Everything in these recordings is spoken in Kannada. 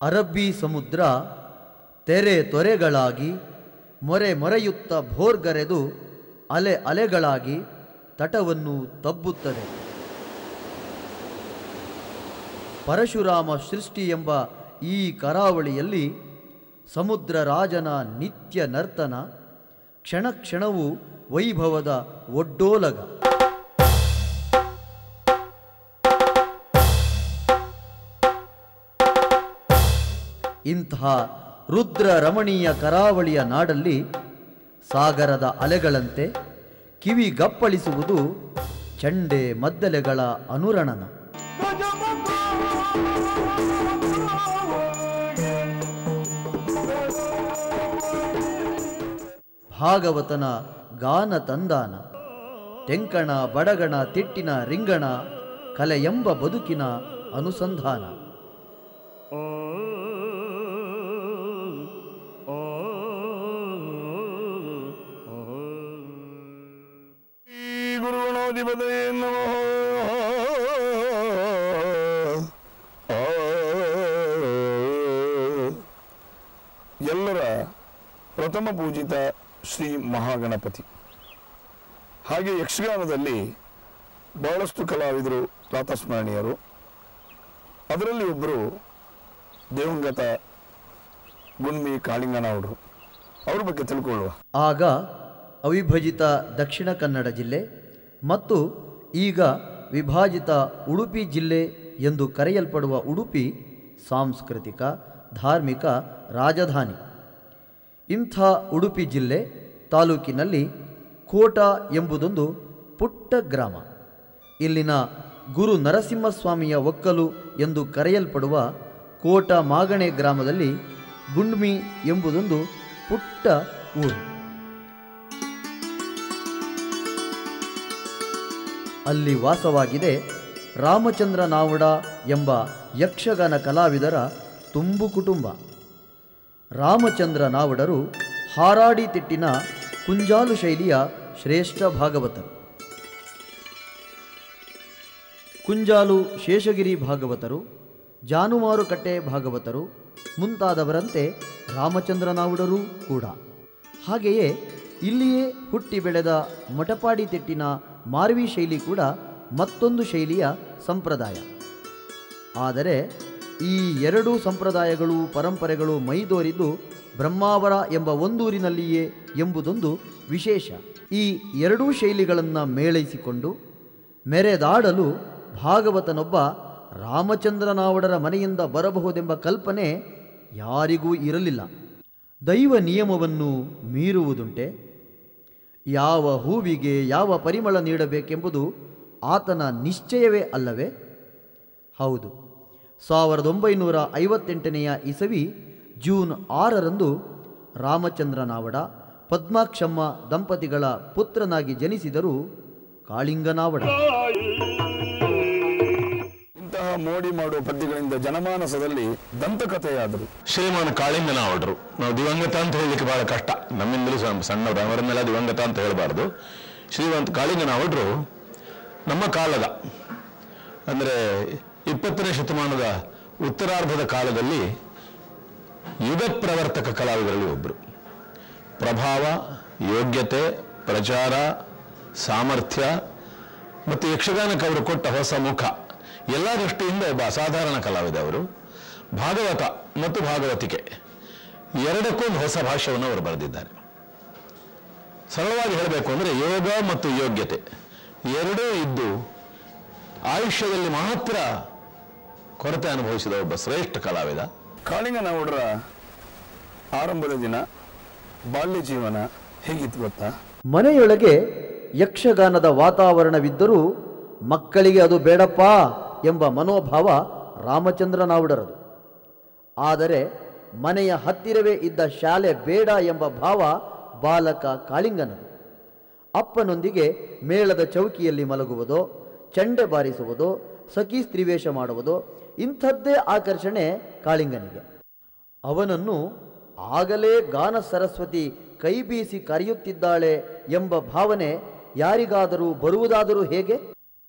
ಅರಬ್ಬಿ ಸಮುದ್ರ ತೆರೆ ತೊರೆಗಳಾಗಿ ಮೊರೆ ಮೊರೆಯುತ್ತ ಭೋರ್ಗರೆದು ಅಲೆ ಅಲೆಗಳಾಗಿ ತಟವನ್ನು ತಬ್ಬುತ್ತದೆ ಪರಶುರಾಮ ಸೃಷ್ಟಿ ಎಂಬ ಈ ಕರಾವಳಿಯಲ್ಲಿ ಸಮುದ್ರ ರಾಜನ ನಿತ್ಯ ನರ್ತನ ಕ್ಷಣ ಕ್ಷಣವೂ ವೈಭವದ ಒಡ್ಡೋಲಗ ಇಂತಹ ರುದ್ರ ರಮಣೀಯ ಕರಾವಳಿಯ ನಾಡಲ್ಲಿ ಸಾಗರದ ಅಲೆಗಳಂತೆ ಕಿವಿಗಪ್ಪಳಿಸುವುದು ಚಂಡೆ ಮದ್ದಲೆಗಳ ಅನುರಣನ ಭಾಗವತನ ಗಾನ ತಂದಾನ ತೆಂಕಣ ಬಡಗಣ ತಿಟ್ಟಿನ ರಿಂಗಣ ಕಲೆ ಎಂಬ ಬದುಕಿನ ಅನುಸಂಧಾನ ಶ್ರೀ ಗುರುಗಣಾಧಿಪತಯೇ ನಮಃ ಆ. ಎಲ್ಲರ ಪ್ರಥಮ ಪೂಜಿತ ಶ್ರೀ ಮಹಾಗಣಪತಿ ಹಾಗೆ ಯಕ್ಷಗಾನದಲ್ಲಿ ಬಹಳಷ್ಟು ಕಲಾವಿದರು ಪ್ರಾತಸ್ಮರಣೀಯರು ಅದರಲ್ಲಿ ಒಬ್ಬರು ದೇವಂಗತ ಗುಣ್ಮಿ ಕಾಳಿಂಗನವರು ಅವ್ರ ಬಗ್ಗೆ ತಿಳ್ಕೊಳ್ಳುವ ಆಗ ಅವಿಭಜಿತ ದಕ್ಷಿಣ ಕನ್ನಡ ಜಿಲ್ಲೆ ಮತ್ತು ಈಗ ವಿಭಾಜಿತ ಉಡುಪಿ ಜಿಲ್ಲೆ ಎಂದು ಕರೆಯಲ್ಪಡುವ ಉಡುಪಿ ಸಾಂಸ್ಕೃತಿಕ ಧಾರ್ಮಿಕ ರಾಜಧಾನಿ ಇಂಥ ಉಡುಪಿ ಜಿಲ್ಲೆ ತಾಲೂಕಿನಲ್ಲಿ ಕೋಟ ಎಂಬುದೊಂದು ಪುಟ್ಟ ಗ್ರಾಮ ಇಲ್ಲಿನ ಗುರು ನರಸಿಂಹಸ್ವಾಮಿಯ ಒಕ್ಕಲು ಎಂದು ಕರೆಯಲ್ಪಡುವ ಕೋಟ ಮಾಗಣೆ ಗ್ರಾಮದಲ್ಲಿ ಗುಂಡ್ಮಿ ಎಂಬುದೊಂದು ಪುಟ್ಟ ಊರು ಅಲ್ಲಿ ವಾಸವಾಗಿದೆ ರಾಮಚಂದ್ರ ನಾವಡ ಎಂಬ ಯಕ್ಷಗಾನ ಕಲಾವಿದರ ತುಂಬು ಕುಟುಂಬ ರಾಮಚಂದ್ರ ನಾವಡರು ಹಾರಾಡಿ ತಿಟ್ಟಿನ ಕುಂಜಾಲು ಶೈಲಿಯ ಶ್ರೇಷ್ಠ ಭಾಗವತರು ಕುಂಜಾಲು ಶೇಷಗಿರಿ ಭಾಗವತರು ಜಾನುವಾರುಕಟ್ಟೆ ಭಾಗವತರು ಮುಂತಾದವರಂತೆ ರಾಮಚಂದ್ರ ನಾವುಡರೂ ಕೂಡ ಹಾಗೆಯೇ ಇಲ್ಲಿಯೇ ಹುಟ್ಟಿ ಬೆಳೆದ ಮಟಪಾಡಿ ತಿಟ್ಟಿನ ಮಾರ್ವಿ ಶೈಲಿ ಕೂಡ ಮತ್ತೊಂದು ಶೈಲಿಯ ಸಂಪ್ರದಾಯ ಆದರೆ ಈ ಎರಡೂ ಸಂಪ್ರದಾಯಗಳು ಪರಂಪರೆಗಳು ಮೈದೋರಿದ್ದು ಬ್ರಹ್ಮಾವರ ಎಂಬ ಒಂದೂರಿನಲ್ಲಿಯೇ ಎಂಬುದೊಂದು ವಿಶೇಷ ಈ ಎರಡೂ ಶೈಲಿಗಳನ್ನು ಮೇಳೈಸಿಕೊಂಡು ಮೆರೆದಾಡಲು ಭಾಗವತನೊಬ್ಬ ರಾಮಚಂದ್ರನಾವಡರ ಮನೆಯಿಂದ ಬರಬಹುದೆಂಬ ಕಲ್ಪನೆ ಯಾರಿಗೂ ಇರಲಿಲ್ಲ ದೈವ ನಿಯಮವನ್ನು ಮೀರುವುದುಂಟೆ ಯಾವ ಹೂವಿಗೆ ಯಾವ ಪರಿಮಳ ನೀಡಬೇಕೆಂಬುದು ಆತನ ನಿಶ್ಚಯವೇ ಅಲ್ಲವೇ ಹೌದು ಸಾವಿರದ ಒಂಬೈನೂರ ಐವತ್ತೆಂಟನೆಯ ಇಸವಿ ಜೂನ್ ಆರರಂದು ರಾಮಚಂದ್ರ ನಾವಡ ಪದ್ಮಾಕ್ಷಮ್ಮ ದಂಪತಿಗಳ ಪುತ್ರನಾಗಿ ಜನಿಸಿದರು ಕಾಳಿಂಗನಾವಡ ಇಂತಹ ಮೋಡಿ ಮಾಡುವ ಪದ್ಯಗಳಿಂದ ಜನಮಾನಸದಲ್ಲಿ ದಂತಕಥೆಯಾದರು ಶ್ರೀಮಾನ್ ಕಾಳಿಂಗನವಡ್ರು ನಾವು ದಿವಂಗತ ಅಂತ ಹೇಳಲಿಕ್ಕೆ ಬಹಳ ಕಷ್ಟ ನಮ್ಮಿಂದಲೂ ಸಹ ಸಣ್ಣವರು ಅವರನ್ನೆಲ್ಲ ದಿವಂಗತ ಅಂತ ಹೇಳಬಾರ್ದು ಶ್ರೀಮಂತ ಕಾಳಿಂಗನವಡ್ರು ನಮ್ಮ ಕಾಲದ ಅಂದರೆ ಇಪ್ಪತ್ತನೇ ಶತಮಾನದ ಉತ್ತರಾರ್ಧದ ಕಾಲದಲ್ಲಿ ಯುಗ ಪ್ರವರ್ತಕ ಕಲಾವಿದರಲ್ಲಿ ಒಬ್ಬರು ಪ್ರಭಾವ ಯೋಗ್ಯತೆ ಪ್ರಚಾರ ಸಾಮರ್ಥ್ಯ ಮತ್ತು ಯಕ್ಷಗಾನಕ್ಕೆ ಅವರು ಕೊಟ್ಟ ಹೊಸ ಮುಖ ಎಲ್ಲ ದೃಷ್ಟಿಯಿಂದ ಒಬ್ಬ ಅಸಾಧಾರಣ ಕಲಾವಿದ ಅವರು ಭಾಗವತ ಮತ್ತು ಭಾಗವತಿಕೆ ಎರಡಕ್ಕೂ ಒಂದು ಹೊಸ ಭಾಷ್ಯವನ್ನು ಅವರು ಬರೆದಿದ್ದಾರೆ ಸರಳವಾಗಿ ಹೇಳಬೇಕು ಅಂದರೆ ಯೋಗ ಮತ್ತು ಯೋಗ್ಯತೆ ಎರಡೂ ಇದ್ದು ಆಯುಷ್ಯದಲ್ಲಿ ಮಾತ್ರ ಕೊರತೆ ಅನುಭವಿಸಿದ ಒಬ್ಬ ಶ್ರೇಷ್ಠ ಕಲಾವಿದ ಕಾಳಿಂಗನವಡರ ಆರಂಭದ ದಿನ ಬಾಲ್ಯ ಜೀವನ ಹೇಗಿತ್ತು ಗೊತ್ತಾ ಮನೆಯೊಳಗೆ ಯಕ್ಷಗಾನದ ವಾತಾವರಣವಿದ್ದರೂ ಮಕ್ಕಳಿಗೆ ಅದು ಬೇಡಪ್ಪ ಎಂಬ ಮನೋಭಾವ ರಾಮಚಂದ್ರ ನಾವುಡರದು ಆದರೆ ಮನೆಯ ಹತ್ತಿರವೇ ಇದ್ದ ಶಾಲೆ ಬೇಡ ಎಂಬ ಭಾವ ಬಾಲಕ ಕಾಳಿಂಗನದು ಅಪ್ಪನೊಂದಿಗೆ ಮೇಳದ ಚೌಕಿಯಲ್ಲಿ ಮಲಗುವುದೋ ಚಂಡೆ ಬಾರಿಸುವುದೋ ಸಖಿ ಸ್ತ್ರೀವೇಷ ಮಾಡುವುದೋ ಇಂಥದ್ದೇ ಆಕರ್ಷಣೆ ಕಾಳಿಂಗನಿಗೆ ಅವನನ್ನು ಆಗಲೇ ಗಾನ ಸರಸ್ವತಿ ಕೈ ಬೀಸಿ ಕರೆಯುತ್ತಿದ್ದಾಳೆ ಎಂಬ ಭಾವನೆ ಯಾರಿಗಾದರೂ ಬರುವುದಾದರೂ ಹೇಗೆ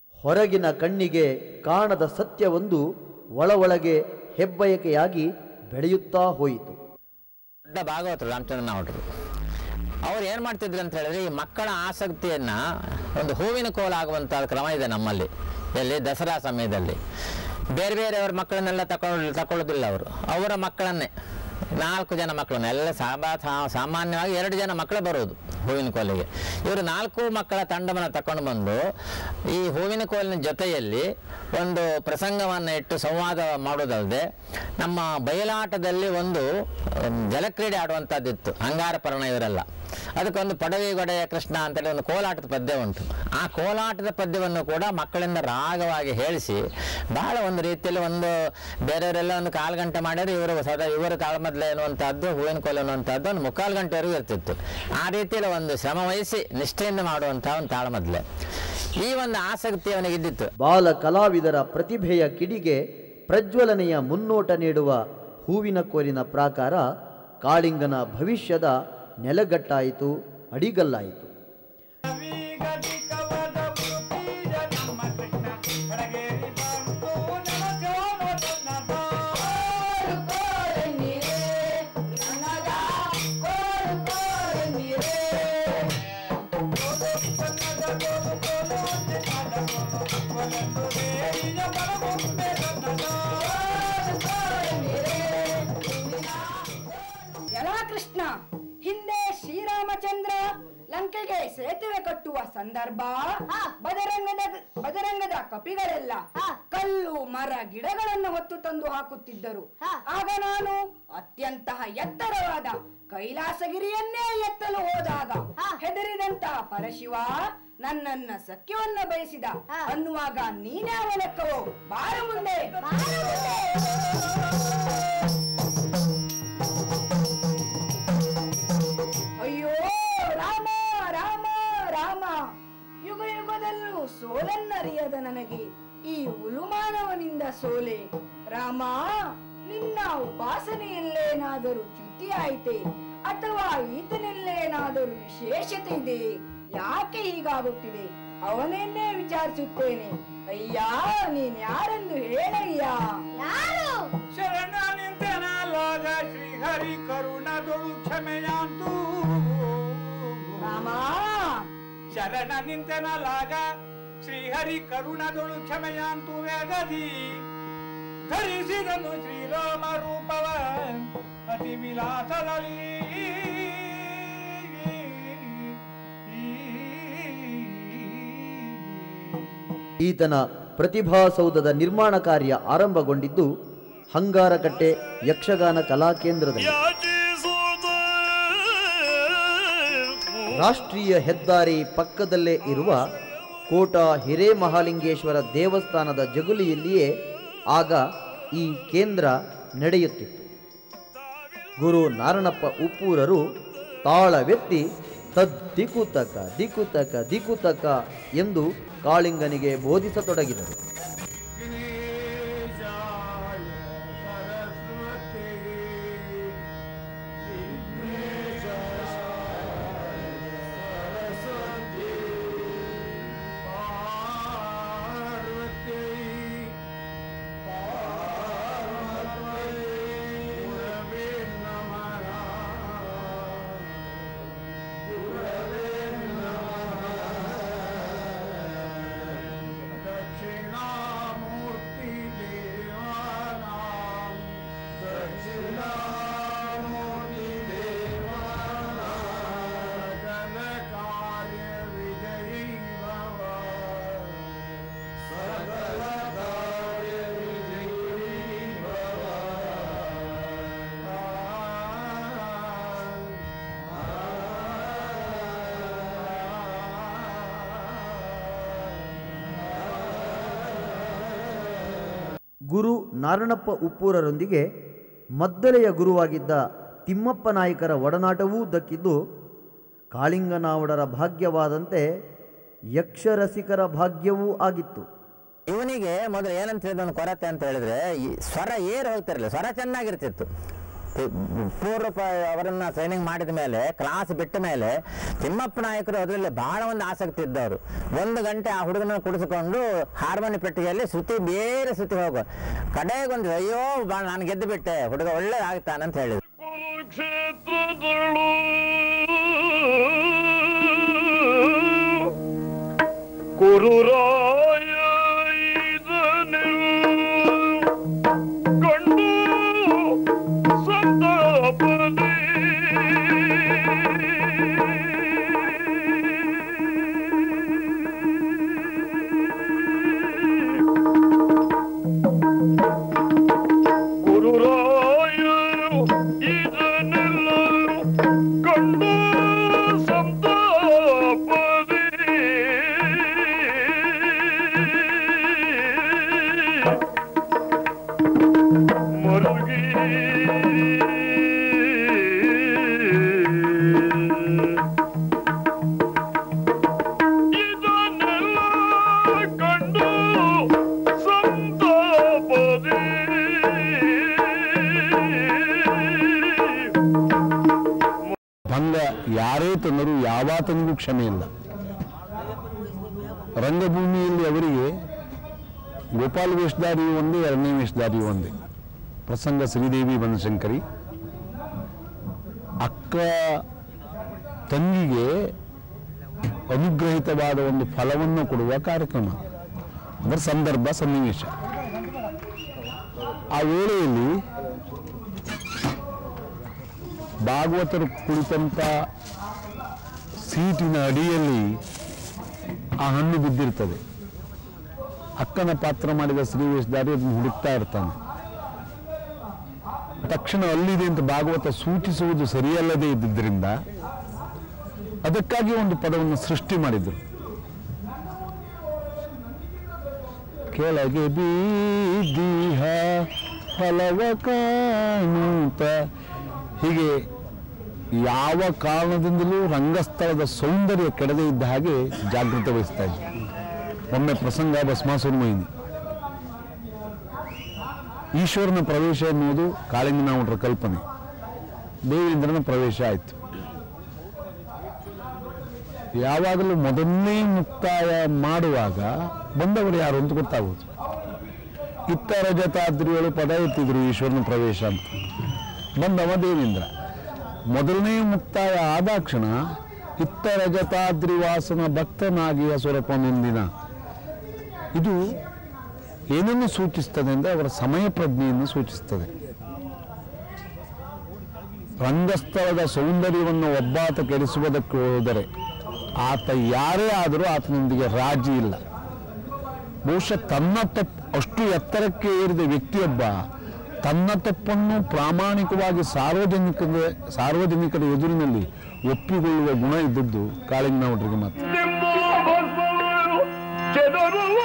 ಹೊರಗಿನ ಕಣ್ಣಿಗೆ ಕಾಣದ ಸತ್ಯವೊಂದು ಒಳ ಒಳಗೆ ಹೆಬ್ಬಯಕೆಯಾಗಿ ಬೆಳೆಯುತ್ತಾ ಹೋಯಿತು ದೊಡ್ಡ ಭಾಗವತರು ರಾಮಚಂದ್ರನ ಅವಟರು ಅವ್ರು ಏನು ಮಾಡ್ತಿದ್ರು ಅಂತ ಹೇಳಿದ್ರೆ ಈ ಮಕ್ಕಳ ಆಸಕ್ತಿಯನ್ನ ಒಂದು ಹೂವಿನ ಕೋಲ ಆಗುವಂಥ ಕ್ರಮ ಇದೆ ನಮ್ಮಲ್ಲಿ ಎಲ್ಲಿ ದಸರಾ ಸಮಯದಲ್ಲಿ ಬೇರೆ ಬೇರೆಯವ್ರ ಮಕ್ಕಳನ್ನೆಲ್ಲ ತಕೊಳ್ಳ ತಕೊಳ್ಳೋದಿಲ್ಲ ಅವರು ಅವರ ಮಕ್ಕಳನ್ನೇ ನಾಲ್ಕು ಜನ ಮಕ್ಕಳನ್ನ ಎಲ್ಲ ಸಾಬಾ ಸಾ- ಸಾಮಾನ್ಯವಾಗಿ ಎರಡು ಜನ ಮಕ್ಕಳು ಬರೋದು ಹೂವಿನ ಕೋಲಿಗೆ ಇವರು ನಾಲ್ಕು ಮಕ್ಕಳ ತಂಡವನ್ನು ತಕೊಂಡು ಬಂದು ಈ ಹೂವಿನ ಕೋಲಿನ ಜೊತೆಯಲ್ಲಿ ಒಂದು ಪ್ರಸಂಗವನ್ನು ಇಟ್ಟು ಸಂವಾದ ಮಾಡೋದಲ್ಲದೆ ನಮ್ಮ ಬಯಲಾಟದಲ್ಲಿ ಒಂದು um, ಜಲಕ್ರೀಡೆ ಆಡುವಂಥದ್ದಿತ್ತು ಅಂಗಾರಪರ್ಣ ಇವರೆಲ್ಲ ಅದಕ್ಕೊಂದು ಪಡವಿ ಗೊಡೆಯ ಕೃಷ್ಣ ಅಂತೇಳಿ ಒಂದು ಕೋಲಾಟದ ಪದ್ಯ ಉಂಟು ಆ ಕೋಲಾಟದ ಪದ್ಯವನ್ನು ಕೂಡ ಮಕ್ಕಳಿಂದ ರಾಗವಾಗಿ ಹೇಳಿಸಿ ಬಹಳ ಒಂದು ರೀತಿಯಲ್ಲಿ ಒಂದು ಬೇರೆಯವರೆಲ್ಲ ಒಂದು ಕಾಲು ಗಂಟೆ ಮಾಡಿದ್ರೆ ಇವರು ಸದಾ ಇವರು ತಾಳ್ಮದ್ಲೆ ಎನ್ನುವಂಥದ್ದು ಹೂವಿನ ಕೋಲು ಅನ್ನುವಂಥದ್ದು ಒಂದು ಮುಕ್ಕಾಲು ಗಂಟೆವರೆಗೂ ಇರ್ತಿತ್ತು ಆ ರೀತಿಯಲ್ಲಿ ಒಂದು ಶ್ರಮ ವಹಿಸಿ ನಿಷ್ಠೆಯಿಂದ ಮಾಡುವಂಥ ಒಂದು ತಾಳ್ಮದ್ಲೆ ಈ ಒಂದು ಆಸಕ್ತಿ ಅವನಿಗೆ ಇದ್ದಿತ್ತು ಬಾಲ ಕಲಾವಿದರ ಪ್ರತಿಭೆಯ ಕಿಡಿಗೆ ಪ್ರಜ್ವಲನೆಯ ಮುನ್ನೋಟ ನೀಡುವ ಹೂವಿನ ಕೋಲಿನ ಪ್ರಾಕಾರ ಕಾಳಿಂಗನ ಭವಿಷ್ಯದ ನೆಲಗಟ್ಟಾಯಿತು ಅಡಿಗಲ್ಲಾಯಿತು ಎಲ್ಲ ಕೃಷ್ಣ ಹಿಂದೆ ಶ್ರೀರಾಮಚಂದ್ರ ಲಂಕೆಗೆ ಸೇತುವೆ ಕಟ್ಟುವ ಸಂದರ್ಭ ಬಜರಂಗದ ಬಜರಂಗದ ಕಪಿಗಳೆಲ್ಲ ಕಲ್ಲು ಮರ ಗಿಡಗಳನ್ನು ಹೊತ್ತು ತಂದು ಹಾಕುತ್ತಿದ್ದರು ಆಗ ನಾನು ಅತ್ಯಂತ ಎತ್ತರವಾದ ಕೈಲಾಸಗಿರಿಯನ್ನೇ ಎತ್ತಲು ಹೋದಾಗ ಹೆದರಿದಂತ ಪರಶಿವ ನನ್ನನ್ನ ಸಖ್ಯವನ್ನ ಬಯಸಿದ ಅನ್ನುವಾಗ ನೀನೇ ಅವನಕ್ಕವೋ ಬಾರ ಮುಂದೆ ಅಯ್ಯೋ ರಾಮ ರಾಮ ರಾಮ ಯುಗ ಯುಗದಲ್ಲೂ ಸೋಲನ್ನರಿಯದ ನನಗೆ ಈ ಹುಲುಮಾನವನಿಂದ ಸೋಲೆ ರಾಮ ನಿನ್ನ ಉಪಾಸನೆಯಲ್ಲೇನಾದರೂ ಚ್ಯುತಿ ಆಯ್ತೆ ಅಥವಾ ಈತನಲ್ಲೇನಾದರೂ ವಿಶೇಷತೆ ಇದೆ ಯಾಕೆ ಹೀಗಾಗುತ್ತಿದೆ ಅವನನ್ನೇ ವಿಚಾರಿಸುತ್ತೇನೆ ಅಯ್ಯ ನೀನ್ ಯಾರೆಂದು ಹೇಳಯ್ಯ ಯಾರು ಶರಣ ನಿಂತನ ಲೋಗ ಶ್ರೀಹರಿ ಕರುಣದೊಳು ಕ್ಷಮೆಯಾಂತು ರಾಮ ಶರಣ ನಿಂತನ ಲಾಗ ಶ್ರೀಹರಿ ಕರುಣದೊಳು ಕ್ಷಮೆಯಾಂತು ವೇಗದಿ ಧರಿಸಿದನು ಶ್ರೀರಾಮ ರೂಪವ ಅತಿ ವಿಲಾಸದಲ್ಲಿ ಈತನ ಪ್ರತಿಭಾಸೌಧದ ನಿರ್ಮಾಣ ಕಾರ್ಯ ಆರಂಭಗೊಂಡಿದ್ದು ಹಂಗಾರಕಟ್ಟೆ ಯಕ್ಷಗಾನ ಕಲಾಕೇಂದ್ರದಲ್ಲಿ ರಾಷ್ಟ್ರೀಯ ಹೆದ್ದಾರಿ ಪಕ್ಕದಲ್ಲೇ ಇರುವ ಕೋಟ ಹಿರೇಮಹಾಲಿಂಗೇಶ್ವರ ದೇವಸ್ಥಾನದ ಜಗುಲಿಯಲ್ಲಿಯೇ ಆಗ ಈ ಕೇಂದ್ರ ನಡೆಯುತ್ತಿತ್ತು ಗುರು ನಾರಣಪ್ಪ ಉಪ್ಪೂರರು ತಾಳವೆತ್ತಿ ತದ್ ದಿಕುತಕ ದಿಕುತಕ ದಿಕುತಕ ಎಂದು ಕಾಳಿಂಗನಿಗೆ ಬೋಧಿಸತೊಡಗಿದರು ದಕ್ಷಿಣಾಮೂರ್ತಿ ದೇವಾನಾಂ ದಕ್ಷಿಣಾಮೂರ್ತಿ ದೇವಾನಾಂ ಸಕಲ ಕಾರ್ಯ ವಿಜಯೀ ಭವ ಸಕಲ ಕಾರ್ಯ ವಿಜಯೀ ಭವ ಗುರು ನಾರಣಪ್ಪ ಉಪ್ಪೂರರೊಂದಿಗೆ ಮದ್ದಲೆಯ ಗುರುವಾಗಿದ್ದ ತಿಮ್ಮಪ್ಪ ನಾಯಕರ ಒಡನಾಟವೂ ದಕ್ಕಿದ್ದು ಕಾಳಿಂಗನಾವಡರ ಭಾಗ್ಯವಾದಂತೆ ಯಕ್ಷರಸಿಕರ ಭಾಗ್ಯವೂ ಆಗಿತ್ತು ಇವನಿಗೆ ಮೊದಲು ಏನಂತ ಹೇಳಿದ ಒಂದು ಕೊರತೆ ಅಂತ ಹೇಳಿದ್ರೆ ಈ ಸ್ವರ ಏರು ಹೋಗ್ತಿರಲಿಲ್ಲ ಸ್ವರ ಚೆನ್ನಾಗಿರ್ತಿತ್ತು ಪೂರ್ವ ಪ- ಅವರನ್ನ ಟ್ರೈನಿಂಗ್ ಮಾಡಿದ ಮೇಲೆ ಕ್ಲಾಸ್ ಬಿಟ್ಟ ಮೇಲೆ ತಿಮ್ಮಪ್ಪ ನಾಯಕರು ಅದರಲ್ಲಿ ಬಹಳ ಒಂದು ಆಸಕ್ತಿ ಇದ್ದವರು ಒಂದು ಗಂಟೆ ಆ ಹುಡುಗನ ಕುಡಿಸಿಕೊಂಡು ಹಾರ್ಮೋನಿ ಪೆಟ್ಟಿಗೆಯಲ್ಲಿ ಶ್ರುತಿ ಬೇರೆ ಶ್ರುತಿ ಹೋಗು ಕಡೆಗೊಂದು ಅಯ್ಯೋ ಬಾ ನಾನು ಗೆದ್ದು ಬಿಟ್ಟೆ ಹುಡುಗ ಒಳ್ಳೆ ಆಗ್ತಾನಂತ ಹೇಳಿದ್ರು ಕುರುಕ್ಷೇತ್ರದಳು ಕುರುರಾಯ ಇದನೆಲ್ಲ ಕಂಡು ಸಂತಾಪದಿ ಗುರುರಾಯರು ಇದನ್ನೆಲ್ಲ ಕಂಡು ಸಂತಾಪದಿ ಮರುಗಿ ಇದನ್ನೆಲ್ಲ ಕಂಡು ಸಂತಾಪದಿ ಭಂಗ ಯಾರೇ ತಂದರೂ ಯಾವಾತನಿಗೂ ಕ್ಷಮೆ ಇಲ್ಲ ರಂಗಭೂಮಿಯಲ್ಲಿ ಅವರಿಗೆ ಗೋಪಾಲ್ ವೇಷಧಾರಿಯು ಒಂದೇ ಎರಡನೇ ವೇಷಧಾರಿಯು ಒಂದೇ ಪ್ರಸಂಗ ಶ್ರೀದೇವಿ ಬನಶಂಕರಿ ಅಕ್ಕ ತಂಗಿಗೆ ಅನುಗ್ರಹಿತವಾದ ಒಂದು ಫಲವನ್ನು ಕೊಡುವ ಕಾರ್ಯಕ್ರಮ ಅದರ ಸಂದರ್ಭ ಸನ್ನಿವೇಶ ಆ ವೇಳೆಯಲ್ಲಿ ಭಾಗವತರು ಕುಳಿತಂತ ಸೀಟಿನ ಅಡಿಯಲ್ಲಿ ಆ ಹಣ್ಣು ಬಿದ್ದಿರ್ತದೆ ಅಕ್ಕನ ಪಾತ್ರ ಮಾಡಿದ ಶ್ರೀವೇಶಧಾರಿ ಅದನ್ನು ಹುಡುಕ್ತಾ ಇರ್ತಾನೆ ತಕ್ಷಣ ಅಲ್ಲಿದೆ ಅಂತ ಭಾಗವತ ಸೂಚಿಸುವುದು ಸರಿಯಲ್ಲದೆ ಇದ್ದಿದ್ದರಿಂದ ಅದಕ್ಕಾಗಿ ಒಂದು ಪದವನ್ನು ಸೃಷ್ಟಿ ಮಾಡಿದರು ಕೆಳಗೆ ಬೀದಿಹ ಫಲವ ಕಾಣುತ್ತ ಹೀಗೆ ಯಾವ ಕಾರಣದಿಂದಲೂ ರಂಗಸ್ಥಳದ ಸೌಂದರ್ಯ ಕೆಡದೇ ಇದ್ದ ಹಾಗೆ ಜಾಗೃತ ವಹಿಸ್ತಾ ಇದ್ದರು ಒಮ್ಮೆ ಪ್ರಸಂಗ ಭಸ್ಮಾಸುರ ಮೊಯ್ನಿ ಈಶ್ವರನ ಪ್ರವೇಶ ಎನ್ನುವುದು ಕಾಳಿಂಗನಾವುಡ್ರ ಕಲ್ಪನೆ ದೇವೇಂದ್ರನ ಪ್ರವೇಶ ಆಯಿತು ಯಾವಾಗಲೂ ಮೊದಲನೇ ಮುಕ್ತಾಯ ಮಾಡುವಾಗ ಬಂದವರು ಯಾರು ಅಂತ ಗೊತ್ತಾಗೋದು ಇತ್ತ ರಜತಾದ್ರಿಗಳು ಪದ ಎತ್ತಿದ್ರು ಈಶ್ವರನ ಪ್ರವೇಶ ಅಂತ ಬಂದವ ದೇವೇಂದ್ರ ಮೊದಲನೇ ಮುಕ್ತಾಯ ಆದಾಕ್ಷಣ ಇತ್ತ ರಜತಾದ್ರಿ ವಾಸನ ಭಕ್ತನಾಗಿ ಅಸುರಪನೊಂದಿನ ಇದು ಏನನ್ನು ಸೂಚಿಸ್ತದೆ ಅಂದರೆ ಅವರ ಸಮಯ ಪ್ರಜ್ಞೆಯನ್ನು ಸೂಚಿಸ್ತದೆ ರಂಗಸ್ಥಳದ ಸೌಂದರ್ಯವನ್ನು ಒಬ್ಬಾತ ಕೆಡಿಸುವುದಕ್ಕೆ ಹೋದರೆ ಆತ ಯಾರೇ ಆದರೂ ಆತನೊಂದಿಗೆ ರಾಜಿ ಇಲ್ಲ ಬಹುಶಃ ತನ್ನ ತಪ್ಪು ಅಷ್ಟು ಎತ್ತರಕ್ಕೆ ಏರಿದ ವ್ಯಕ್ತಿಯೊಬ್ಬ ತನ್ನ ತಪ್ಪನ್ನು ಪ್ರಾಮಾಣಿಕವಾಗಿ ಸಾರ್ವಜನಿಕರ ಸಾರ್ವಜನಿಕರ ಎದುರಿನಲ್ಲಿ ಒಪ್ಪಿಕೊಳ್ಳುವ ಗುಣ ಇದ್ದದ್ದು ಕಾಳಿಂಗನವರಿಗೆ ಮಾತ್ರ ನಿಮ್ಮ ಭಸ್ಮಗಳು ಚೆದರುವ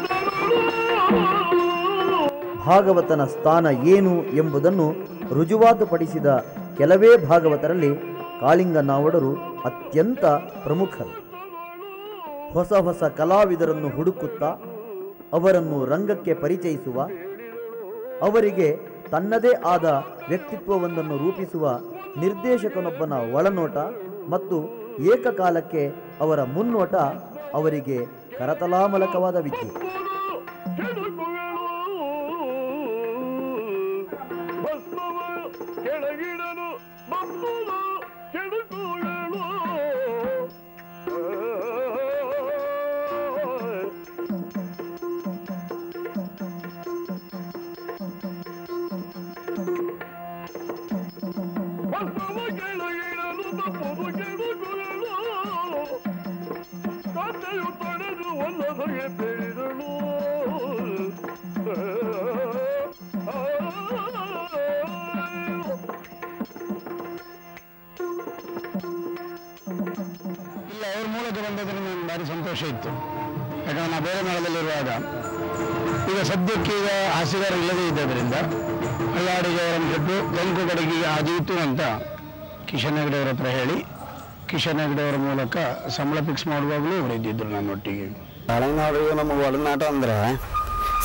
ಸ್ಥಳಗಳು. ಭಾಗವತನ ಸ್ಥಾನ ಏನು ಎಂಬುದನ್ನು ರುಜುವಾತುಪಡಿಸಿದ ಕೆಲವೇ ಭಾಗವತರಲ್ಲಿ ಕಾಳಿಂಗ ನಾವಡರು ಅತ್ಯಂತ ಪ್ರಮುಖರು ಹೊಸ ಹೊಸ ಕಲಾವಿದರನ್ನು ಹುಡುಕುತ್ತಾ ಅವರನ್ನು ರಂಗಕ್ಕೆ ಪರಿಚಯಿಸುವ ಅವರಿಗೆ ತನ್ನದೇ ಆದ ವ್ಯಕ್ತಿತ್ವವೊಂದನ್ನು ರೂಪಿಸುವ ನಿರ್ದೇಶಕನೊಬ್ಬನ ಒಳನೋಟ ಮತ್ತು ಏಕಕಾಲಕ್ಕೆ ಅವರ ಮುನ್ನೋಟ ಅವರಿಗೆ ಕರತಲಾಮಲಕವಾದ ವಿದ್ಯೆ ಭಸ್ಮವ ಕೆಳಗಿಡಲು ಬಪ್ಪುವ ಕೆಡುಕುಗಳು ಭಸ್ಮವ ಕೆಳಗಿಡಲು ಬಪ್ಪುವ ಕೆಡುಕುಗಳು ತಂದೆಯು ತೊಡೆದು ಒಂದೊಂದಿಗೆ ಬೆಳೆದಳು ಇಲ್ಲ ಅವ್ರ ಮೂಲಕ ಬಂದದ್ರೆ ನನಗೆ ಭಾರಿ ಸಂತೋಷ ಇತ್ತು ಯಾಕಂದ್ರೆ ನಾ ಬೇರೆ ಮೇಳದಲ್ಲಿರುವಾಗ ಈಗ ಸದ್ಯಕ್ಕೆ ಈಗ ಹಾಸಿಗಾರ ಇಲ್ಲದೇ ಇದ್ದರಿಂದ ಹಳ್ಳಾಡಿಗೆ ಅವರನ್ನು ಬಿಟ್ಟು ಗಂಕು ಕಡೆಗೆ ಆದೀತು ಅಂತ ಕಿಶನ್ ಹೆಗ್ಡೆ ಅವ್ರ ಹತ್ರ ಹೇಳಿ ಕಿಶನ್ ಹೆಗ್ಡೆ ಅವರ ಮೂಲಕ ಸಂಬಳ ಫಿಕ್ಸ್ ಮಾಡುವಾಗಲೂ ಅವರು ಇದ್ದಿದ್ರು ನನ್ನೊಟ್ಟಿಗೆ ಕಾಳಿಂಗನವರಿಗೆ ನಮ್ಮ ಒಡನಾಟ ಅಂದರೆ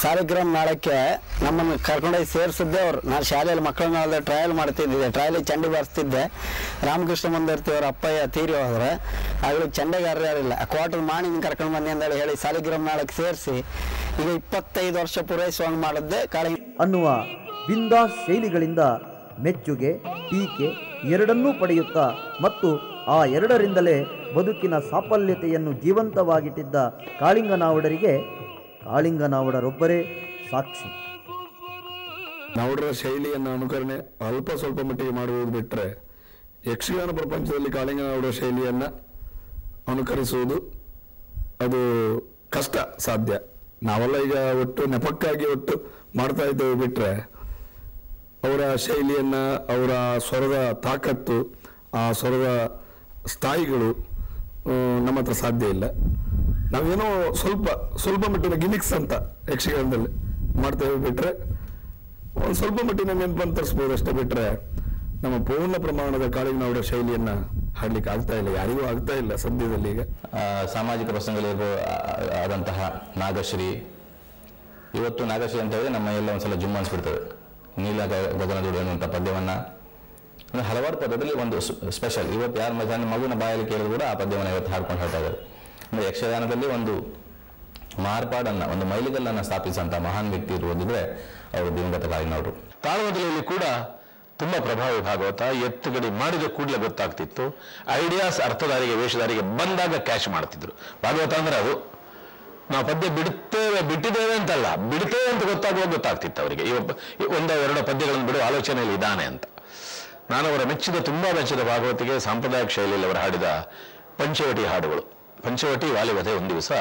ಸಾಲಿಗ್ರಾಮ್ ನಾಳಕ್ಕೆ ನಮ್ಮನ್ನು ಕರ್ಕೊಂಡೋಗಿ ಸೇರಿಸಿದ್ದೆ ಅವ್ರು ನಾನು ಶಾಲೆಯಲ್ಲಿ ಮಕ್ಕಳನ್ನ ಟ್ರಯಲ್ ಮಾಡ್ತಿದ್ದೆ ಟ್ರಯಲಿಗೆ ಚಂಡೆ ಬಾರಿಸ್ತಿದ್ದೆ ರಾಮಕೃಷ್ಣ ಮಂದಿರ್ತಿ ಅವ್ರ ಅಪ್ಪಯ್ಯ ತೀರಿ ಹೋದ್ರೆ ಆಗಲೂ ಚಂಡೆಗಾರರು ಯಾರಿಲ್ಲ ಕ್ವಾರ್ಟರ್ ಮಾಡಿ ನಿಂಗೆ ಕರ್ಕೊಂಡು ಬನ್ನಿ ಅಂತೇಳಿ ಹೇಳಿ ಸಾಲಿಗ್ರಾಮ್ ನಾಳಕ್ಕೆ ಸೇರಿಸಿ ಈಗ ಇಪ್ಪತ್ತೈದು ವರ್ಷ ಪೂರೈಸುವಂಗೆ ಮಾಡಿದ್ದೆ ಕಾಳಿ ಅನ್ನುವ ಬಿಂದಾಸ್ ಶೈಲಿಗಳಿಂದ ಮೆಚ್ಚುಗೆ ಟೀಕೆ ಎರಡನ್ನೂ ಪಡೆಯುತ್ತಾ ಮತ್ತು ಆ ಎರಡರಿಂದಲೇ ಬದುಕಿನ ಸಾಫಲ್ಯತೆಯನ್ನು ಜೀವಂತವಾಗಿಟ್ಟಿದ್ದ ಕಾಳಿಂಗನಾವುಡರಿಗೆ ಕಾಳಿಂಗನಾವುಡರೊಬ್ಬರೇ ಸಾಕ್ಷಿ ನಾವುಡರ ಶೈಲಿಯನ್ನು ಅನುಕರಣೆ ಅಲ್ಪ ಸ್ವಲ್ಪ ಮಟ್ಟಿಗೆ ಮಾಡುವುದು ಬಿಟ್ಟರೆ ಯಕ್ಷಗಾನ ಪ್ರಪಂಚದಲ್ಲಿ ಕಾಳಿಂಗ ನಾವುಡರ ಶೈಲಿಯನ್ನು ಅನುಕರಿಸುವುದು ಅದು ಕಷ್ಟ ಸಾಧ್ಯ ನಾವೆಲ್ಲ ಈಗ ಒಟ್ಟು ನೆಪಕ್ಕಾಗಿ ಒಟ್ಟು ಮಾಡ್ತಾ ಇದ್ದೇವೆ ಬಿಟ್ಟರೆ ಅವರ ಶೈಲಿಯನ್ನ ಅವರ ಸ್ವರದ ತಾಕತ್ತು ಆ ಸ್ವರದ ಸ್ಥಾಯಿಗಳು ಆ, ನಮ್ಮ ಹತ್ರ ಸಾಧ್ಯ ಇಲ್ಲ ನಾವೇನೋ ಸ್ವಲ್ಪ ಸ್ವಲ್ಪ ಮಟ್ಟಿನ ಗಿಮಿಕ್ಸ್ ಅಂತ ಯಕ್ಷಗಾನದಲ್ಲಿ ಮಾಡ್ತೇವೆ ಬಿಟ್ರೆ ಒಂದು ಸ್ವಲ್ಪ ಮಟ್ಟಿನ ನೆನಪನ್ನು ತರಿಸ್ಬೋದು ಅಷ್ಟೇ ಬಿಟ್ರೆ ನಮ್ಮ ಪೂರ್ಣ ಪ್ರಮಾಣದ ಕಾಳಿಂಗನವರ ಶೈಲಿಯನ್ನ ಹಾಡ್ಲಿಕ್ಕೆ ಆಗ್ತಾ ಇಲ್ಲ ಯಾರಿಗೂ ಆಗ್ತಾ ಇಲ್ಲ ಸದ್ಯದಲ್ಲಿ ಈಗ ಆ, ಸಾಮಾಜಿಕ ಪ್ರಸಂಗಗಳಿಗೂ ಆದಂತಹ ನಾಗಶ್ರೀ ಇವತ್ತು ನಾಗಶ್ರೀ ಅಂತ ಹೇಳಿದ್ರೆ ನಮ್ಮ ಎಲ್ಲ ಒಂದ್ಸಲ ಜುಮ್ ಅನ್ಸ್ಬಿಡ್ತದೆ ನೀಲ ಗ- ಗಗನದುಡಿ ಅನ್ನುವಂಥ ಪದ್ಯವನ್ನ ಅಂದ್ರೆ ಹಲವಾರು ಪದ್ಯದಲ್ಲಿ ಒಂದು ಸ್ಪೆಷಲ್ ಇವತ್ತು ಯಾರ ಸಣ್ಣ ಮಗುವಿನ ಬಾಯಲ್ಲಿ ಕೇಳಿದ್ರು ಕೂಡ ಆ ಪದ್ಯವನ್ನು ಇವತ್ತು ಹಾಡ್ಕೊಂಡು ಹೇಳ್ತಾ ಇದ್ದಾರೆ ಅಂದ್ರೆ ಯಕ್ಷಗಾನದಲ್ಲಿ ಒಂದು ಮಾರ್ಪಾಡನ್ನ ಒಂದು ಮೈಲಿಗಲ್ಲನ್ನ ಸ್ಥಾಪಿಸಿದಂಥ ಮಹಾನ್ ವ್ಯಕ್ತಿ ಇರುವುದಿದ್ರೆ ಅವರು ದಿವಂಗತ ಕಾಳಿನವರು ತಾಳಮದಲೆಯಲ್ಲಿ ಕೂಡ ತುಂಬಾ ಪ್ರಭಾವಿ ಭಾಗವತ ಎತ್ತುಗಡಿ ಮಾಡಿದ ಕೂಡಲೇ ಗೊತ್ತಾಗ್ತಿತ್ತು ಐಡಿಯಾಸ್ ಅರ್ಥಧಾರಿಗೆ ವೇಷಧಾರಿಗೆ ಬಂದಾಗ ಕ್ಯಾಶ್ ಮಾಡ್ತಿದ್ರು ಭಾಗವತ ಅಂದ್ರೆ ಅದು ನಾವು ಪದ್ಯ ಬಿಡುತ್ತೇವೆ ಬಿಟ್ಟಿದ್ದೇವೆ ಅಂತಲ್ಲ ಬಿಡ್ತೇವೆ ಅಂತ ಗೊತ್ತಾಗುವಾಗ ಗೊತ್ತಾಗ್ತಿತ್ತು ಅವರಿಗೆ ಈ ಒಬ್ಬ- ಈ ಒಂದೋ ಎರಡೋ ಪದ್ಯಗಳನ್ನು ಬಿಡುವ ಆಲೋಚನೆಯಲ್ಲಿ ಇದ್ದಾನೆ ಅಂತ ನಾನು ಅವರ ಮೆಚ್ಚಿದ ತುಂಬಾ ಮೆಚ್ಚಿದ ಭಾಗವತಿಗೆ ಸಾಂಪ್ರದಾಯಿಕ ಶೈಲಿಯಲ್ಲಿ ಅವರು ಹಾಡಿದ ಪಂಚವಟಿ ಹಾಡುಗಳು ಪಂಚವಟಿ ವಾಲಿವಧೆ ಒಂದು ದಿವಸ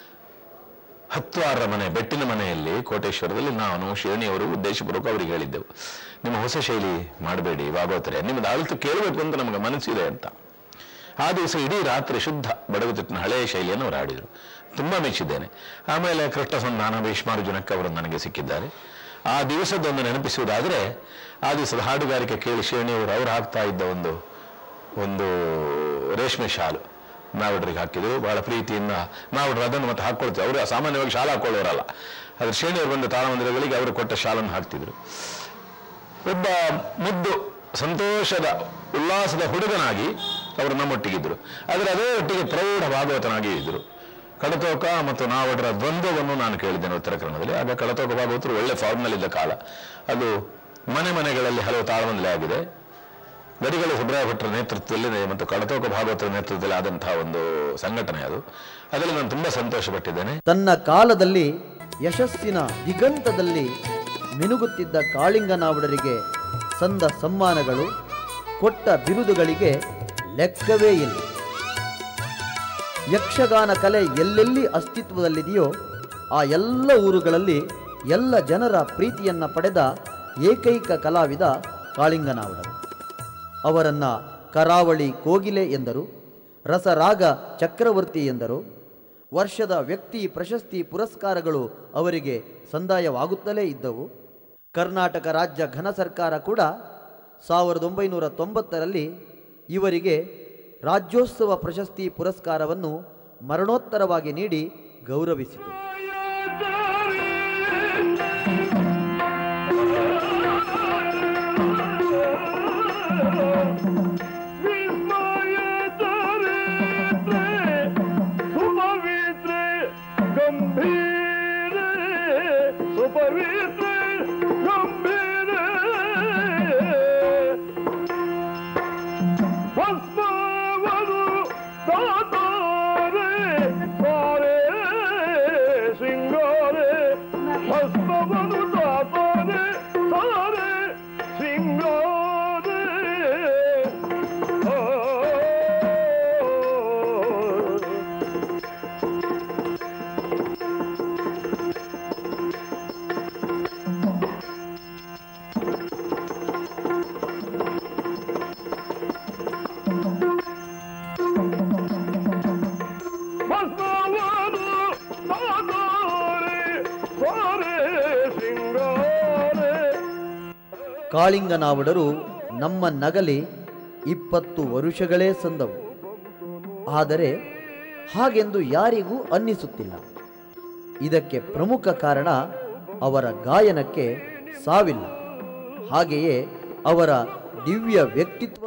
ಹತ್ತು ಮನೆ ಬೆಟ್ಟಿನ ಮನೆಯಲ್ಲಿ ಕೋಟೇಶ್ವರದಲ್ಲಿ ನಾನು ಶಿರಣಿಯವರು ಉದ್ದೇಶಪೂರ್ವಕ ಅವರಿಗೆ ಹೇಳಿದ್ದೆವು ನಿಮ್ಮ ಹೊಸ ಶೈಲಿ ಮಾಡಬೇಡಿ ಭಾಗವತರೆ ನಿಮ್ಮದು ಆಳ್ತು ಕೇಳಬೇಕು ಅಂತ ನಮಗೆ ಮನಸ್ಸಿದೆ ಅಂತ ಆ ದಿವಸ ಇಡೀ ರಾತ್ರಿ ಶುದ್ಧ ಬಡಗುತಿಟ್ಟಿನ ಹಳೆಯ ಶೈಲಿಯನ್ನು ಅವರು ಹಾಡಿದರು ತುಂಬಾ ಮೆಚ್ಚಿದ್ದೇನೆ ಆಮೇಲೆ ಕೃಷ್ಣ ಸಂಧಾನ ಭೀಷ್ಮಾರ್ಜುನಕ್ಕೆ ಅವರು ನನಗೆ ಸಿಕ್ಕಿದ್ದಾರೆ ಆ ದಿವಸದೊಂದು ನೆನಪಿಸುವುದಾದರೆ ಆ ದಿವಸದ ಹಾಡುಗಾರಿಕೆ ಕೇಳಿ ಶಿರಣಿಯವರು ಅವ್ರು ಹಾಕ್ತಾ ಇದ್ದ ಒಂದು ಒಂದು ರೇಷ್ಮೆ ಶಾಲು ನಾವಿಡ್ರಿಗೆ ಹಾಕಿದ್ರು ಬಹಳ ಪ್ರೀತಿಯಿಂದ ನಾವಿಡ್ರು ಅದನ್ನು ಮತ್ತೆ ಹಾಕೊಳ್ತೀವಿ ಅವರು ಸಾಮಾನ್ಯವಾಗಿ ಶಾಲೆ ಹಾಕೊಳ್ಳೋರಲ್ಲ ಅದ್ರ ಶ್ರೇಣಿಯವರು ಬಂದ ತಾಳಮಂದಿರಗಳಿಗೆ ಅವರು ಕೊಟ್ಟ ಶಾಲನ್ನು ಹಾಕ್ತಿದ್ರು ಒಬ್ಬ ಮುದ್ದು ಸಂತೋಷದ ಉಲ್ಲಾಸದ ಹುಡುಗನಾಗಿ ಅವರು ನಮ್ಮೊಟ್ಟಿಗಿದ್ರು ಆದರೆ ಅದೇ ಒಟ್ಟಿಗೆ ಪ್ರೌಢ ಭಾಗವತನಾಗಿ ಇದ್ದರು ಕಡತೋಕ ಮತ್ತು ನಾವಡರ ದ್ವಂದ್ವವನ್ನು ನಾನು ಕೇಳಿದ್ದೇನೆ ಉತ್ತರ ಕನ್ನಡದಲ್ಲಿ ಆಗ ಕಡತೋಕ ಭಾಗವತರು ಒಳ್ಳೆ ಫಾರ್ಮ್ನಲ್ಲಿದ್ದ ಕಾಲ ಅದು ಮನೆ ಮನೆಗಳಲ್ಲಿ ಹಲವು ತಾಳಮಂದಲೆ ಆಗಿದೆ ಗಡಿಗಳ ಸುಬ್ರಾಯ ಭಟ್ರ ನೇತೃತ್ವದಲ್ಲಿ ಮತ್ತು ಕಡತೋಕ ಭಾಗವತರ ನೇತೃತ್ವದಲ್ಲಿ ಆದಂತಹ ಒಂದು ಸಂಘಟನೆ ಅದು ಅದರಲ್ಲಿ ನಾನು ತುಂಬಾ ಸಂತೋಷಪಟ್ಟಿದ್ದೇನೆ ತನ್ನ ಕಾಲದಲ್ಲಿ ಯಶಸ್ಸಿನ ದಿಗಂತದಲ್ಲಿ ಮಿನುಗುತ್ತಿದ್ದ ಕಾಳಿಂಗನಾವುಡರಿಗೆ ಸಂದ ಸಮ್ಮಾನಗಳು ಕೊಟ್ಟ ಬಿರುದುಗಳಿಗೆ ಲೆಕ್ಕವೇ ಇಲ್ಲ ಯಕ್ಷಗಾನ ಕಲೆ ಎಲ್ಲೆಲ್ಲಿ ಅಸ್ತಿತ್ವದಲ್ಲಿದೆಯೋ ಆ ಎಲ್ಲ ಊರುಗಳಲ್ಲಿ ಎಲ್ಲ ಜನರ ಪ್ರೀತಿಯನ್ನ ಪಡೆದ ಏಕೈಕ ಕಲಾವಿದ ಕಾಳಿಂಗನಾವುಡರು ಅವರನ್ನ ಕರಾವಳಿ ಕೋಗಿಲೆ ಎಂದರು ರಸರಾಗ ಚಕ್ರವರ್ತಿ ಎಂದರು ವರ್ಷದ ವ್ಯಕ್ತಿ ಪ್ರಶಸ್ತಿ ಪುರಸ್ಕಾರಗಳು ಅವರಿಗೆ ಸಂದಾಯವಾಗುತ್ತಲೇ ಇದ್ದವು ಕರ್ನಾಟಕ ರಾಜ್ಯ ಘನ ಸರ್ಕಾರ ಕೂಡ ಸಾವಿರದ ಒಂಬೈನೂರ ತೊಂಬತ್ತರಲ್ಲಿ ಇವರಿಗೆ ರಾಜ್ಯೋತ್ಸವ ಪ್ರಶಸ್ತಿ ಪುರಸ್ಕಾರವನ್ನು ಮರಣೋತ್ತರವಾಗಿ ನೀಡಿ ಗೌರವಿಸಿತು ಸುಪವಿತ್ರೆ ಗಂಭೀರ ಸುಪವಿತ್ರೆ ಗಂಭೀರ ಭಸ್ಮವರು ದಾತಾರೆ ತಾರೆ ಸಿಂಗಾರೆ ಭಸ್ಮವರು ದಾತಾರೆ ತಾರೆ ಸಿಂಗಾರೆ ಆ ಭಸ್ಮವರು ದಾತಾರೆ ತಾರೆ ಸಿಂಗಾರೆ ಕಾಳಿಂಗನಾವುಡರು ನಮ್ಮ ನಗಲಿ ಇಪ್ಪತ್ತು ವರುಷಗಳೇ ಸಂದವು ಆದರೆ ಹಾಗೆಂದು ಯಾರಿಗೂ ಅನ್ನಿಸುತ್ತಿಲ್ಲ ಇದಕ್ಕೆ ಪ್ರಮುಖ ಕಾರಣ ಅವರ ಗಾಯನಕ್ಕೆ ಸಾವಿಲ್ಲ ಹಾಗೆಯೇ ಅವರ ದಿವ್ಯ ವ್ಯಕ್ತಿತ್ವ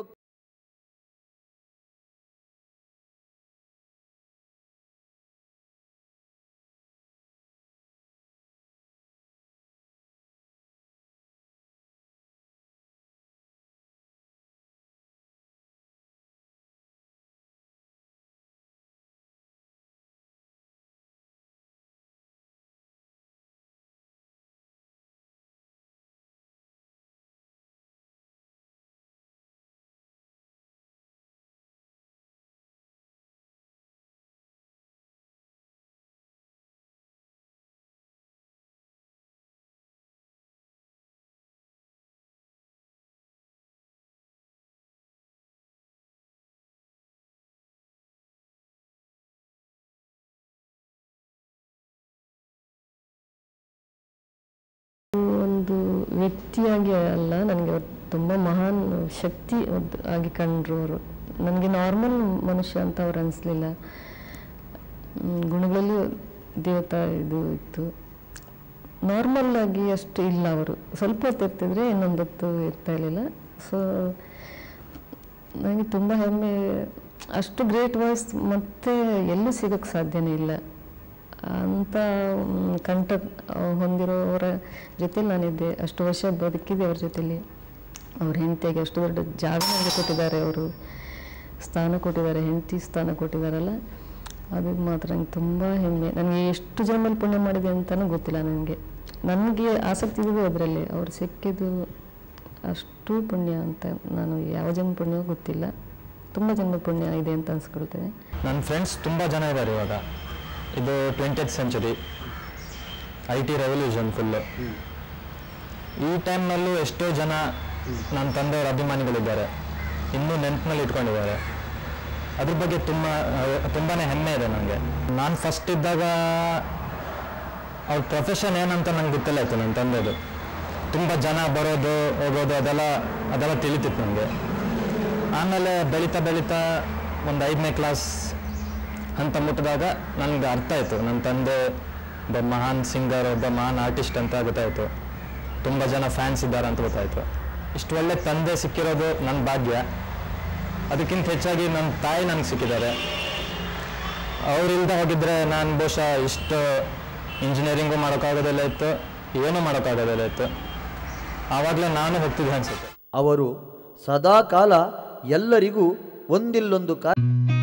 ಒಂದು ವ್ಯಕ್ತಿಯಾಗಿ ಅಲ್ಲ ನನಗೆ ಅವ್ರು ತುಂಬ ಮಹಾನ್ ಶಕ್ತಿ ಒದ್- ಆಗಿ ಕಂಡ್ರು ಅವರು ನನಗೆ ನಾರ್ಮಲ್ ಮನುಷ್ಯ ಅಂತ ಅವ್ರು ಅನಿಸ್ಲಿಲ್ಲ ಗುಣಗಳಲ್ಲಿ ದೇವತಾ ಇದು ಇತ್ತು ನಾರ್ಮಲ್ ಆಗಿ ಅಷ್ಟು ಇಲ್ಲ ಅವರು ಸ್ವಲ್ಪ ಹೊತ್ತು ಇರ್ತಿದ್ರೆ ಇನ್ನೊಂದು ಹೊತ್ತು ಇರ್ತಾ ಇರಲಿಲ್ಲ ಸೊ ನನಗೆ ತುಂಬ ಹೆಮ್ಮೆ ಅಷ್ಟು ಗ್ರೇಟ್ ವಾಯ್ಸ್ ಮತ್ತೆ ಎಲ್ಲೂ ಸಿಗೋಕ್ಕೆ ಸಾಧ್ಯನೇ ಇಲ್ಲ ಅಂತ ಮ್, ಕಂಠ ಆ, ಹೊಂದಿರೋರ ಜೊತೆಲಿ ನಾನಿದ್ದೆ ಅಷ್ಟು ವರ್ಷ ಬದುಕಿದ್ದೆ ಅವ್ರ ಜೊತೆಲಿ ಅವ್ರ ಹೆಂಡತಿಯಾಗಿ ಅಷ್ಟು ದೊಡ್ಡ ಜಾಗ ನನಗೆ ಕೊಟ್ಟಿದ್ದಾರೆ ಅವರು ಸ್ಥಾನ ಕೊಟ್ಟಿದ್ದಾರೆ ಹೆಂಡತಿ ಸ್ಥಾನ ಕೊಟ್ಟಿದ್ದಾರಲ್ಲ ಅದು ಮಾತ್ರ ನಂಗೆ ತುಂಬ ಹೆಮ್ಮೆ ನನಗೆ ಎಷ್ಟು ಜನ್ಮಲ್ಲಿ ಪುಣ್ಯ ಮಾಡಿದೆ ಅಂತಲೂ ಗೊತ್ತಿಲ್ಲ ನನಗೆ ನನಗೆ ಆಸಕ್ತಿ ಇರೋದು ಅದರಲ್ಲಿ ಅವ್ರು ಸಿಕ್ಕಿದ್ದು ಅಷ್ಟು ಪುಣ್ಯ ಅಂತ ನಾನು ಯಾವ ಜನ್ಮ ಪುಣ್ಯವೋ ಗೊತ್ತಿಲ್ಲ ತುಂಬ ಜನ್ಮ ಪುಣ್ಯ ಇದೆ ಅಂತ ಅನ್ಸ್ಕೊಳ್ತೇನೆ ನನ್ನ ಫ್ರೆಂಡ್ಸ್ ತುಂಬ ಜನ ಇದ್ದಾರೆ ಇವಾಗ ಇದು twentieth century I T revolution full ಈ ಟೈಮ್ನಲ್ಲೂ ಎಷ್ಟೋ ಜನ ನನ್ನ ತಂದೆಯವರ ಅಭಿಮಾನಿಗಳಿದ್ದಾರೆ ಇನ್ನೂ ನೆನಪಿನಲ್ಲಿ ಇಟ್ಕೊಂಡಿದ್ದಾರೆ ಅದ್ರ ಬಗ್ಗೆ ತುಂಬ ತುಂಬಾ ಹೆಮ್ಮೆ ಇದೆ ನನಗೆ ನಾನು ಫಸ್ಟ್ ಇದ್ದಾಗ ಅವ್ರ ಪ್ರೊಫೆಷನ್ ಏನಂತ ನಂಗೆ ಗೊತ್ತಿಲ್ಲ ಇತ್ತು ನನ್ನ ತಂದೆದು ತುಂಬ ಜನ ಬರೋದು ಹೋಗೋದು ಅದೆಲ್ಲ ಅದೆಲ್ಲ ತಿಳಿತಿತ್ತು ನನಗೆ ಆಮೇಲೆ ಬೆಳೀತಾ ಬೆಳೀತಾ ಒಂದು ಐದನೇ ಕ್ಲಾಸ್ ಅಂತ ಮುಟ್ಟಿದಾಗ ನನಗೆ ಅರ್ಥ ಆಯಿತು ನನ್ನ ತಂದೆ ಒಬ್ಬ ಮಹಾನ್ ಸಿಂಗರ್ ಒಬ್ಬ ಮಹಾನ್ ಆರ್ಟಿಸ್ಟ್ ಅಂತ ಗೊತ್ತಾಯಿತು ತುಂಬ ಜನ ಫ್ಯಾನ್ಸ್ ಇದ್ದಾರೆ ಅಂತ ಗೊತ್ತಾಯಿತು ಇಷ್ಟು ಒಳ್ಳೆ ತಂದೆ ಸಿಕ್ಕಿರೋದು ನನ್ನ ಭಾಗ್ಯ ಅದಕ್ಕಿಂತ ಹೆಚ್ಚಾಗಿ ನನ್ನ ತಾಯಿ ನನಗೆ ಸಿಕ್ಕಿದ್ದಾರೆ ಅವರಿಲ್ದ ಹೋಗಿದ್ರೆ ನಾನು ಬಹುಶಃ ಇಷ್ಟು ಇಂಜಿನಿಯರಿಂಗು ಮಾಡೋಕ್ಕಾಗೋದಿಲ್ಲ ಇತ್ತು ಏನೂ ಮಾಡೋಕ್ಕಾಗೋದಿಲ್ಲ ಇತ್ತು ಆವಾಗಲೇ ನಾನು ಹೋಗ್ತಿದ್ದೆ ಅನಿಸುತ್ತೆ ಅವರು ಸದಾಕಾಲ ಎಲ್ಲರಿಗೂ ಒಂದಿಲ್ಲೊಂದು ಕಾ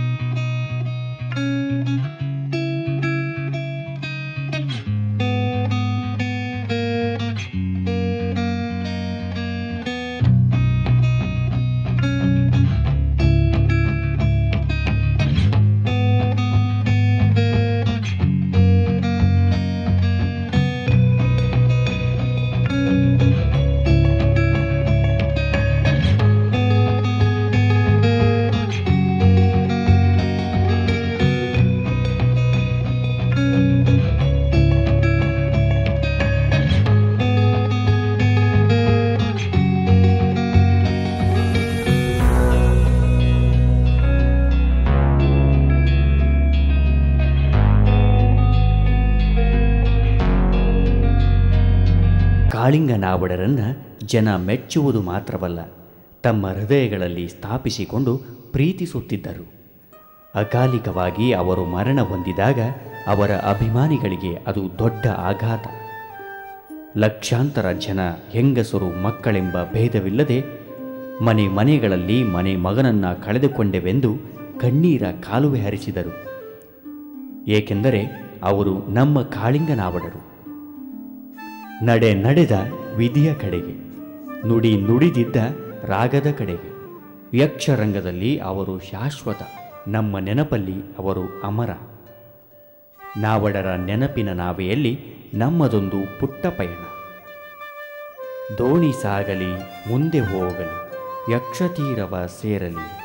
ಕಾಳಿಂಗನಾವಡರನ್ನು ಜನ ಮೆಚ್ಚುವುದು ಮಾತ್ರವಲ್ಲ ತಮ್ಮ ಹೃದಯಗಳಲ್ಲಿ ಸ್ಥಾಪಿಸಿಕೊಂಡು ಪ್ರೀತಿಸುತ್ತಿದ್ದರು ಅಕಾಲಿಕವಾಗಿ ಅವರು ಮರಣ ಹೊಂದಿದಾಗ ಅವರ ಅಭಿಮಾನಿಗಳಿಗೆ ಅದು ದೊಡ್ಡ ಆಘಾತ ಲಕ್ಷಾಂತರ ಜನ ಹೆಂಗಸರು ಮಕ್ಕಳೆಂಬ ಭೇದವಿಲ್ಲದೆ ಮನೆ ಮನೆಗಳಲ್ಲಿ ಮನೆ ಮಗನನ್ನ ಕಳೆದುಕೊಂಡೆವೆಂದು ಕಣ್ಣೀರ ಕಾಲುವೆ ಹರಿಸಿದರು ಏಕೆಂದರೆ ಅವರು ನಮ್ಮ ಕಾಳಿಂಗನಾವಡರು ನಡೆ ನಡೆದ ವಿಧಿಯ ಕಡೆಗೆ ನುಡಿ ನುಡಿದಿದ್ದ ರಾಗದ ಕಡೆಗೆ ಯಕ್ಷರಂಗದಲ್ಲಿ ಅವರು ಶಾಶ್ವತ ನಮ್ಮ ನೆನಪಲ್ಲಿ ಅವರು ಅಮರ ನಾವಡರ ನೆನಪಿನ ನಾವೆಯಲ್ಲಿ ನಮ್ಮದೊಂದು ಪುಟ್ಟ ಪಯಣ ದೋಣಿ ಸಾಗಲಿ ಮುಂದೆ ಹೋಗಲಿ ಯಕ್ಷತೀರವ ಸೇರಲಿ